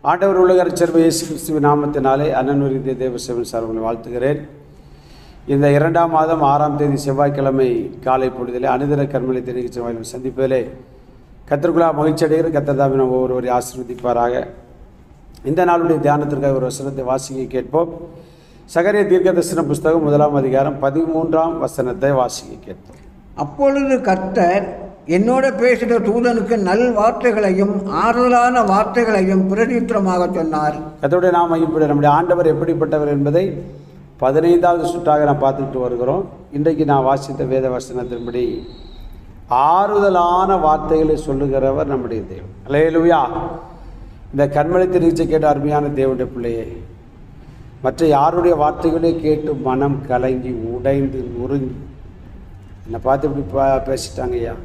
ஆண்டவர் உலகரச்சர் இயேசு கிறிஸ்துவின் நாமத்தினாலே அண்ணனுரிந்த தேவசேவன் சார் உங்களை வாழ்த்துகிறேன் இந்த இரண்டாம் மாதம் ஆறாம் தேதி செவ்வாய்க்கிழமை காலை பொழுதிலே அனுதின கர்மலை தெரிவிச்ச வாயிலும் சந்திப்பதிலே கத்திற்குள்ளா மகிழ்ச்சி அடைகிற கத்தர்தாமி நம்ம ஒவ்வொருவரை ஆசீர்வதிப்பாராக இந்த நாளுடைய தியானத்திற்காக ஒரு வசனத்தை வாசிக்க கேட்போம் சகரிய தீர்க்க தரிசன புஸ்தகம் முதலாம் அதிகாரம் பதிமூன்றாம் வசனத்தை வாசிக்க கேட்போம் அப்பொழுது கர்த்தர் என்னோட பேசின தூதனுக்கு நல் வார்த்தைகளையும் ஆறுதலான வார்த்தைகளையும் பிரதியுத்தரமாக சொன்னார் கத்தோடைய நாம் இப்படி நம்முடைய ஆண்டவர் எப்படிப்பட்டவர் என்பதை பதினைந்தாவது சுற்றாக நாம் பார்த்துட்டு வருகிறோம் இன்றைக்கு நான் வாசித்த வேத வசனத்தின்படி ஆறுதலான வார்த்தைகளை சொல்லுகிறவர் நம்முடைய தேவன் அலையலுயா இந்த கண்மலை தெரிவிச்ச கேட்ட அருமையான தேவனுடைய பிள்ளையே மற்ற யாருடைய வார்த்தைகளே கேட்டு மனம் கலங்கி உடைந்து நொறுங்கி என்னை பார்த்து இப்படி பா பேசிட்டாங்க ஐயா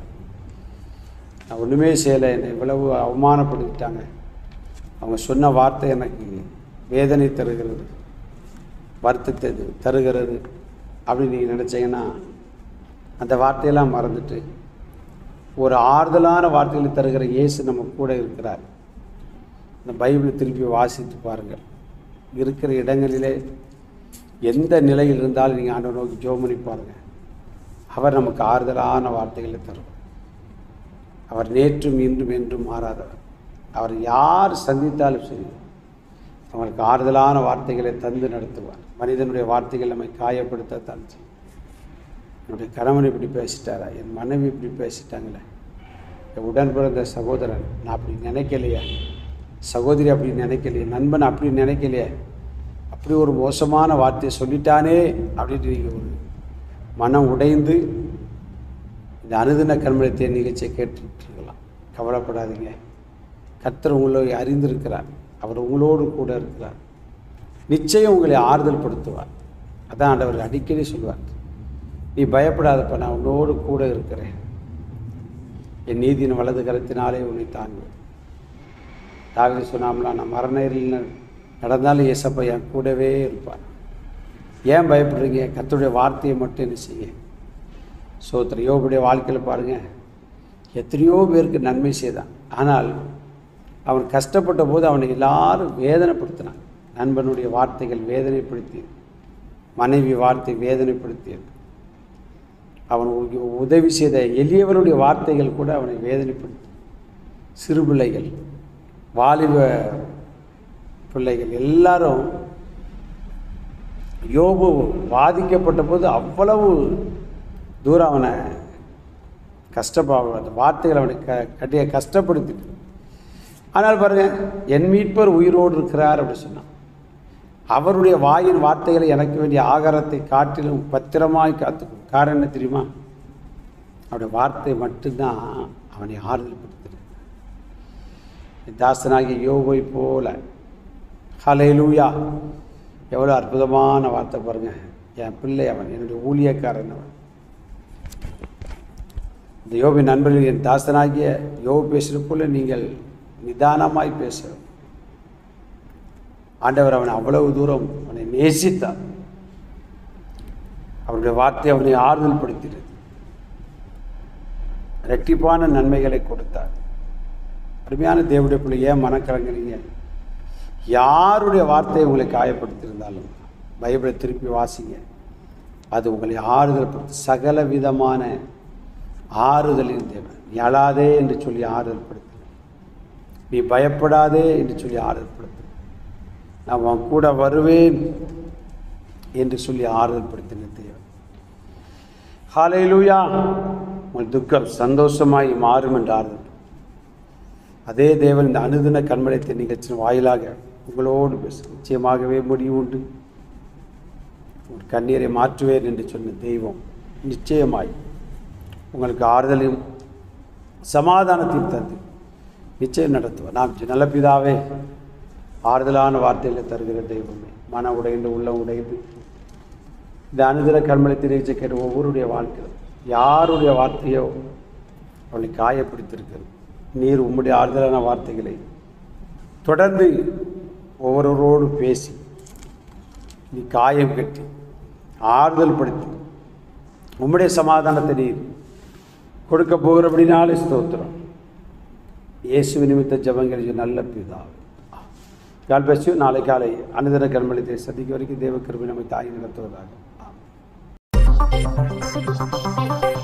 நான் ஒன்றுமே செய்யலை என்னை இவ்வளவு அவமானப்படுத்திட்டாங்க அவங்க சொன்ன வார்த்தை எனக்கு வேதனை தருகிறது வருத்தத்தை இது தருகிறது அப்படின்னு நீங்கள் நினச்சிங்கன்னா அந்த வார்த்தையெல்லாம் மறந்துட்டு ஒரு ஆறுதலான வார்த்தைகளை தருகிற இயேசு நம்ம கூட இருக்கிறார் இந்த பைபிளை திருப்பி வாசித்து பாருங்கள் இருக்கிற இடங்களிலே எந்த நிலையில் இருந்தாலும் நீங்கள் ஆண்டவர் நோக்கி ஜோம் பண்ணி பாருங்கள் அவர் நமக்கு ஆறுதலான வார்த்தைகளை தருவார் அவர் நேற்றும் இன்றும் என்றும் மாறாதவர் அவர் யார் சந்தித்தாலும் சரி அவங்களுக்கு ஆறுதலான வார்த்தைகளை தந்து நடத்துவார் மனிதனுடைய வார்த்தைகள் நம்மை காயப்படுத்தத்தான் செய்யும் என்னுடைய கணவன் இப்படி பேசிட்டாரா என் மனைவி இப்படி பேசிட்டாங்களே என் உடன் பிறந்த சகோதரன் நான் அப்படி நினைக்கலையே சகோதரி அப்படி நினைக்கலையே நண்பன் அப்படி நினைக்கலையே அப்படி ஒரு மோசமான வார்த்தையை சொல்லிட்டானே அப்படின்ட்டு நீங்கள் ஒரு மனம் உடைந்து இந்த அனுதின கண்மலை தேர் நிகழ்ச்சியை கேட்டுட்டு இருக்கலாம் கவலைப்படாதீங்க கர்த்தர் உங்களை அறிந்திருக்கிறார் அவர் உங்களோடு கூட இருக்கிறார் நிச்சயம் உங்களை ஆறுதல் படுத்துவார் அதான் ஆண்டவர் அடிக்கடி சொல்வார் நீ பயப்படாதப்ப நான் உன்னோடு கூட இருக்கிறேன் என் நீதியின் வலது கரத்தினாலே உன்னை தாங்குவேன் தாவித சொன்னாமலாம் நான் மரணரில் நடந்தாலும் ஏசப்பா என் கூடவே இருப்பார் ஏன் பயப்படுறீங்க கர்த்தருடைய வார்த்தையை மட்டும் என்ன செய்ய சோத்திர யோபுடைய வாழ்க்கையில் பாருங்கள் எத்தனையோ பேருக்கு நன்மை செய்தான் ஆனால் அவன் கஷ்டப்பட்ட போது அவனை எல்லாரும் வேதனைப்படுத்தினான் நண்பனுடைய வார்த்தைகள் வேதனைப்படுத்தியது மனைவி வார்த்தை வேதனைப்படுத்தியது அவன் உ- உதவி செய்த எளியவருடைய வார்த்தைகள் கூட அவனை வேதனைப்படுத்தி சிறு பிள்ளைகள் வாலிப பிள்ளைகள் எல்லாரும் யோபு பாதிக்கப்பட்ட போது அவ்வளவு தூரம் அவனை கஷ்டப்பா அந்த வார்த்தைகள் அவனை க கட்டிய கஷ்டப்படுத்திட்டு ஆனால் பாருங்க என் மீட்பர் உயிரோடு இருக்கிறார் அப்படி சொன்னான் அவருடைய வாயின் வார்த்தைகளை எனக்கு வேண்டிய ஆகாரத்தை காட்டிலும் பத்திரமாய் காத்துக்கும் காரணம் என்ன தெரியுமா அவருடைய வார்த்தை மட்டும்தான் அவனை ஆறுதல் படுத்துது தாசனாகிய யோபை போல ஹலையிலூயா எவ்வளோ அற்புதமான வார்த்தை பாருங்க என் பிள்ளை அவன் என்னுடைய ஊழியக்காரன் அவன் இந்த யோபின் நண்பர்கள் என் தாசனாகிய யோபு பேசுகிற போல நீங்கள் நிதானமாய் பேச ஆண்டவர் அவனை அவ்வளவு தூரம் அவனை நேசித்தார் அவருடைய வார்த்தை அவனை ஆறுதல் படுத்தினது ரெட்டிப்பான நன்மைகளை கொடுத்தார் அருமையான தேவனுடைய பிள்ளை ஏன் மனக்கலங்குறீங்க யாருடைய வார்த்தை உங்களை காயப்படுத்தியிருந்தாலும் பைபிளை திருப்பி வாசிங்க அது உங்களை ஆறுதல் படுத்து சகல விதமான ஆறுதலின் தேவன் நீ அழாதே என்று சொல்லி ஆறுதல் படுத்து நீ பயப்படாதே என்று சொல்லி ஆறுதல் படுத்து நான் உன் கூட வருவேன் என்று சொல்லி ஆறுதல் படுத்தின தேவன் ஹalleluya உங்கள் துக்கம் சந்தோஷமாய் மாறும் என்று ஆறுதல் படுத்து. அதே தேவன் இந்த அனுதின கண்மலைத்த நிகழ்ச்சியின் வாயிலாக உங்களோடு பேச நிச்சயமாகவே முடிவு உண்டு உங்கள் கண்ணீரை மாற்றுவேன் என்று சொன்ன தெய்வம் நிச்சயமாய் உங்களுக்கு ஆறுதலையும் சமாதானத்தையும் தந்து நிச்சயம் நடத்துவார் நாம் நல்ல பிதாவே ஆறுதலான வார்த்தைகளை தருகிற தெய்வமே மன உடைந்து உள்ள உடைந்து இந்த அனுதின கண்மலை தெரிவிச்ச கேட்ட ஒவ்வொருடைய வாழ்க்கையிலும் யாருடைய வார்த்தையோ அவளை காயப்படுத்தியிருக்கிறது நீர் உம்முடைய ஆறுதலான வார்த்தைகளை தொடர்ந்து ஒவ்வொருவரோடு பேசி நீ காயம் கட்டி ஆறுதல் படுத்தி உம்முடைய சமாதானத்தை நீர் கொடுக்க போகிறபடினாலே ஸ்தோத்திரம் இயேசு நிமித்த ஜபங்கள் நல்ல பிதா கால் பேச்சு நாளை காலை அனுதின கண்மொழித்தை சந்திக்க வரைக்கும் தேவ கிருபை நம்மை தாங்கி நடத்துவதாக ஆமென்.